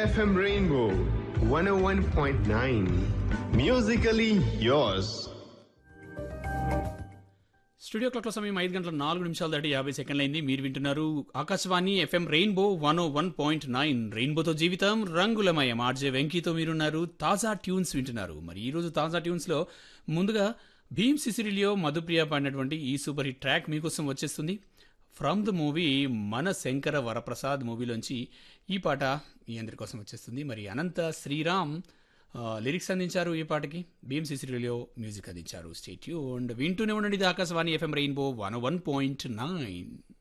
FM Rainbow 101.9. Musically yours. Studio క్లాక్ల సమయం ఐదు గంటల నాలుగు నిమిషాలు దాటి యాభై సెకండ్లు అయింది మీరు వింటున్నారు ఆకాశవాణి FM rainbow one o one point nine రెయిన్బోతో జీవితం రంగులమయం ఆర్జే వెంకీతో మీరున్నారు తాజా ట్యూన్స్ వింటున్నారు మరి ఈ రోజు తాజా ట్యూన్స్ లో ముందుగా భీమ్ సిసిరిలియో మధుప్రియ పాడినటువంటి ఈ సూపర్ హిట్ ట్రాక్ మీకోసం వచ్చేస్తుంది ఫ్రమ్ ద మూవీ మన శంకర వరప్రసాద్ మూవీలోంచి ఈ పాట మీ అందరి కోసం వచ్చేస్తుంది మరి అనంత శ్రీరామ్ ఆ, లిరిక్స్ అందించారు ఈ పాటకి భీమ్ సిసిరిలో మ్యూజిక్ అందించారు స్టేట్యూ అండ్ వింటూనే ఉండండి ఇది ఆకాశవాణి FM rainbow one one point nine